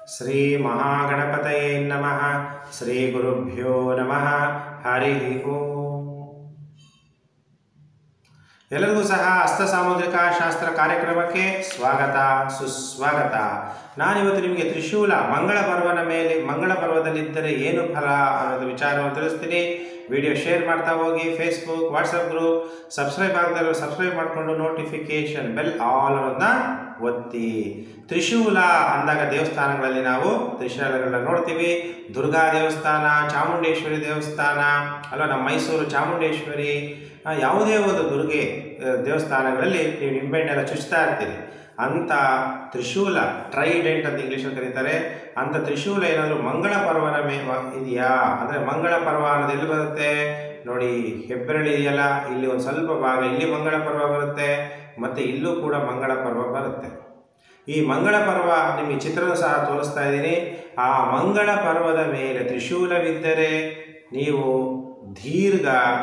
ಶ್ರೀ ಮಹಾಗಣಪತಯೇ ನಮಃ ಶ್ರೀ ಗುರುಭ್ಯೋ ನಮಃ ಹರಿ ಓಂ ಎಲ್ಲರಿಗೂ ಸಹ ಹಸ್ತ ಸಾಮುದ್ರಿಕ ಶಾಸ್ತ್ರ ಕಾರ್ಯಕ್ರಮಕ್ಕೆ ಸ್ವಾಗತ ಸುಸ್ವಾಗತ ನಾನಿವತ್ತು ನಿಮಗೆ ತ್ರಿಶೂಲ ಮಂಗಳ ಪರ್ವನ ಮೇಲೆ ಮಂಗಳ ಪರ್ವದಲ್ಲಿದ್ದರೆ ಏನು ಫಲ ಅನ್ನೋದು ವಿಚಾರವನ್ನು ತಿಳಿಸ್ತೀನಿ ವಿಡಿಯೋ ಶೇರ್ ಮಾಡ್ತಾ ಹೋಗಿ ಫೇಸ್ಬುಕ್ ವಾಟ್ಸಪ್ ಗ್ರೂಪ್ ಸಬ್ಸ್ಕ್ರೈಬ್ ಆಗದವರು ಸಬ್ಸ್ಕ್ರೈಬ್ ಮಾಡಿಕೊಂಡು ನೋಟಿಫಿಕೇಶನ್ ಬೆಲ್ ಆಲ್ ಅನ್ನೋದನ್ನ ಒತ್ತಿ ತ್ರಿಶೂಲ ಅಂದಾಗ ದೇವಸ್ಥಾನಗಳಲ್ಲಿ ನಾವು ತ್ರಿಶೂಲಗಳನ್ನ ನೋಡ್ತೀವಿ ದುರ್ಗಾ ದೇವಸ್ಥಾನ ಚಾಮುಂಡೇಶ್ವರಿ ದೇವಸ್ಥಾನ ಅಲ್ವಾ ನಮ್ಮ ಮೈಸೂರು ಚಾಮುಂಡೇಶ್ವರಿ ಆ, ಯಾವುದೇ ಒಂದು ದುರ್ಗೆ ಆ, ದೇವಸ್ಥಾನಗಳಲ್ಲಿ ನೀವು ನಿಂಬೆಹಣ್ಣೆಲ್ಲ ಚುಚ್ತಾ ಇರ್ತೀರಿ ಅಂಥ ತ್ರಿಶೂಲ ಟ್ರೈಡೆಂಟ್ ಅಂತ ಇಂಗ್ಲೀಷಲ್ಲಿ ಕರೀತಾರೆ ಅಂಥ ತ್ರಿಶೂಲ ಏನಾದರೂ ಮಂಗಳ ಪರ್ವನ ಮೇ ವ- ಇದೆಯಾ ಅಂದರೆ ಮಂಗಳ ಪರ್ವ ಅನ್ನೋದು ಎಲ್ಲಿ ಬರುತ್ತೆ ನೋಡಿ ಹೆಬ್ಬೆರಳು ಇದೆಯಲ್ಲ ಇಲ್ಲಿ ಒಂದು ಸ್ವಲ್ಪ ಭಾಗ ಇಲ್ಲಿ ಮಂಗಳ ಪರ್ವ ಬರುತ್ತೆ ಮತ್ತು ಇಲ್ಲೂ ಕೂಡ ಮಂಗಳ ಪರ್ವ ಬರುತ್ತೆ ಈ ಮಂಗಳ ಪರ್ವ ನಿಮಗೆ ಚಿತ್ರನ ಸಹ ತೋರಿಸ್ತಾ ಇದ್ದೀನಿ ಆ ಮಂಗಳ ಪರ್ವದ ಮೇಲೆ ತ್ರಿಶೂಲವಿದ್ದರೆ ನೀವು ದೀರ್ಘ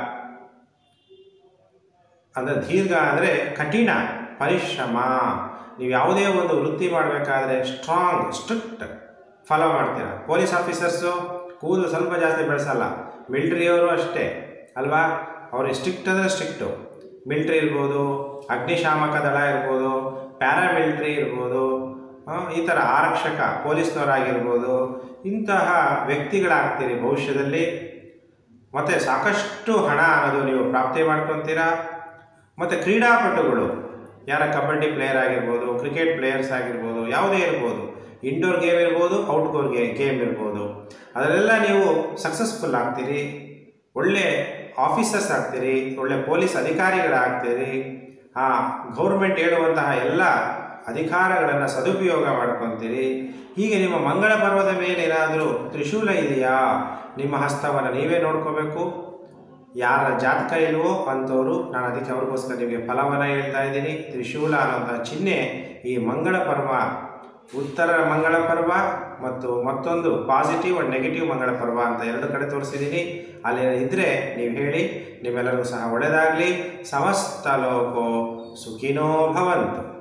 ಅಂದರೆ ದೀರ್ಘ ಅಂದರೆ ಕಠಿಣ ಪರಿಶ್ರಮ ನೀವು ಯಾವುದೇ ಒಂದು ವೃತ್ತಿ ಮಾಡಬೇಕಾದ್ರೆ ಸ್ಟ್ರಾಂಗ್ ಸ್ಟ್ರಿಕ್ಟ್ ಫಾಲೋ ಮಾಡ್ತೀರಾ ಪೊಲೀಸ್ ಆಫೀಸರ್ಸು ಕೂದಲು ಸ್ವಲ್ಪ ಜಾಸ್ತಿ ಬೆಳೆಸಲ್ಲ ಮಿಲ್ಟ್ರಿಯವರು ಅಷ್ಟೇ ಅಲ್ವಾ ಅವರು ಸ್ಟ್ರಿಕ್ಟ್ ಅಂದರೆ ಸ್ಟ್ರಿಕ್ಟು ಮಿಲ್ಟ್ರಿ ಇರ್ಬೋದು ಅಗ್ನಿಶಾಮಕ ದಳ ಇರ್ಬೋದು ಪ್ಯಾರಾಮಿಲಿಟ್ರಿ ಇರ್ಬೋದು ಆ, ಈ ಥರ ಆರಕ್ಷಕ ಪೊಲೀಸ್ನವರಾಗಿರ್ಬೋದು ಇಂತಹ ವ್ಯಕ್ತಿಗಳಾಗ್ತೀರಿ ಭವಿಷ್ಯದಲ್ಲಿ ಮತ್ತು ಸಾಕಷ್ಟು ಹಣ ಅನ್ನೋದು ನೀವು ಪ್ರಾಪ್ತಿ ಮಾಡ್ಕೊತೀರಾ ಮತ್ತು ಕ್ರೀಡಾಪಟುಗಳು ಯಾರ ಕಬಡ್ಡಿ ಪ್ಲೇಯರ್ ಆಗಿರ್ಬೋದು ಕ್ರಿಕೆಟ್ ಪ್ಲೇಯರ್ಸ್ ಆಗಿರ್ಬೋದು ಯಾವುದೇ ಇರ್ಬೋದು ಇಂಡೋರ್ ಗೇಮ್ ಇರ್ಬೋದು ಔಟ್ಡೋರ್ ಗೇ ಗೇಮ್ ಇರ್ಬೋದು ಅದರಲ್ಲೆಲ್ಲ ನೀವು ಸಕ್ಸಸ್ಫುಲ್ ಆಗ್ತೀರಿ ಒಳ್ಳೆ ಆಫೀಸರ್ಸ್ ಆಗ್ತೀರಿ ಒಳ್ಳೆ ಪೊಲೀಸ್ ಅಧಿಕಾರಿಗಳಾಗ್ತೀರಿ ಆ ಗೌರ್ಮೆಂಟ್ ಹೇಳುವಂತಹ ಎಲ್ಲ ಅಧಿಕಾರಗಳನ್ನು ಸದುಪಯೋಗ ಮಾಡ್ಕೊತೀರಿ ಹೀಗೆ ನಿಮ್ಮ ಮಂಗಳ ಪರ್ವದ ಮೇಲೆ ಏನಾದರೂ ತ್ರಿಶೂಲ ಇದೆಯಾ ನಿಮ್ಮ ಹಸ್ತವನ್ನು ನೀವೇ ನೋಡ್ಕೋಬೇಕು ಯಾರ ಜಾತಕ ಇಲ್ವೋ ಅಂಥವರು ನಾನು ಅದಕ್ಕೆ ಅವ್ರಿಗೋಸ್ಕರ ನಿಮಗೆ ಫಲವನ್ನು ಹೇಳ್ತಾ ಇದ್ದೀನಿ ತ್ರಿಶೂಲ ಅನ್ನೋಂಥ ಚಿಹ್ನೆ ಈ ಮಂಗಳ ಪರ್ವ ಉತ್ತರ ಮಂಗಳ ಪರ್ವ ಮತ್ತು ಮತ್ತೊಂದು ಪಾಸಿಟಿವ್ ಆ್ಯಂಡ್ ನೆಗೆಟಿವ್ ಮಂಗಳ ಪರ್ವ ಅಂತ ಎರಡು ಕಡೆ ತೋರಿಸಿದ್ದೀನಿ ಅಲ್ಲಿ ಇದ್ದರೆ ನೀವು ಹೇಳಿ ನಿಮ್ಮೆಲ್ಲರಿಗೂ ಸಹ ಒಳ್ಳೆಯದಾಗಲಿ ಸಮಸ್ತ ಲೋಕೋ ಸುಖಿನೋ ಭವಂತು